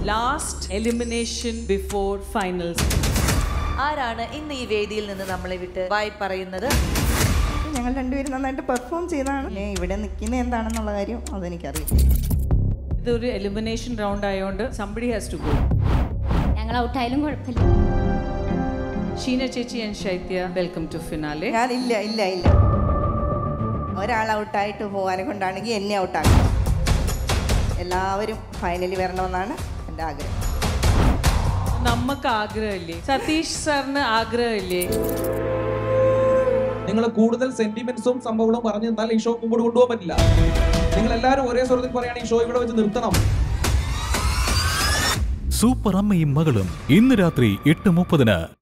last elimination before finals ആരാണ് ഇന്ന് ഈ വേദിയിൽ നിന്ന് നമ്മളെ വിട്ട് വായി പറയുന്നത് ഞങ്ങൾ രണ്ടുപേരും നന്നായിട്ട് പെർഫോം ചെയ്താണ് പിന്നെ ഇവിടെ നിൽക്കുന്നത് എന്താണെന്നുള്ള കാര്യം അതെനിക്കറിയില്ല ഇതൊരു എലിമിനേഷൻ റൗണ്ട് ആയതുകൊണ്ട് സംബഡി ഹാസ് ടു ഗോ ഞങ്ങൾ ഔട്ടായാലും കുഴപ്പമില്ല ഷീന ചേച്ചി ആൻഡ് ശൈത്യ വെൽക്കം ടു ഫിനാലെ ഞാനില്ല ഇല്ല ഇല്ല ഒരാൾ ഔട്ടായിട്ട് പോകാനെ കൊണ്ടാണെങ്കിൽ എന്നെ ഔട്ടാക്കണം എല്ലാവരും ഫൈനലിൽ വരണമെന്നാണ് എൻ്റെ ആഗ്രഹം നമുക്ക് ആഗ്രഹമില്ലേ സതീഷ് സാറിന് ആഗ്രഹമില്ലേ നിങ്ങൾ കൂടുതൽ സെന്റിമെന്റ്സും സംഭവങ്ങളും പറഞ്ഞു തന്നാൽ ഈ ഷോ മുമ്പോട്ട് കൊണ്ടുപോകാൻ പറ്റില്ല നിങ്ങൾ എല്ലാവരും ഒരേ സ്വരത്തിൽ പറയുകയാണെങ്കിൽ ഈ ഷോ ഇവിടെ വെച്ച് നിർത്തണം സൂപ്പർ അമ്മയും മകളും ഇന്ന് രാത്രി എട്ട് മുപ്പതിന്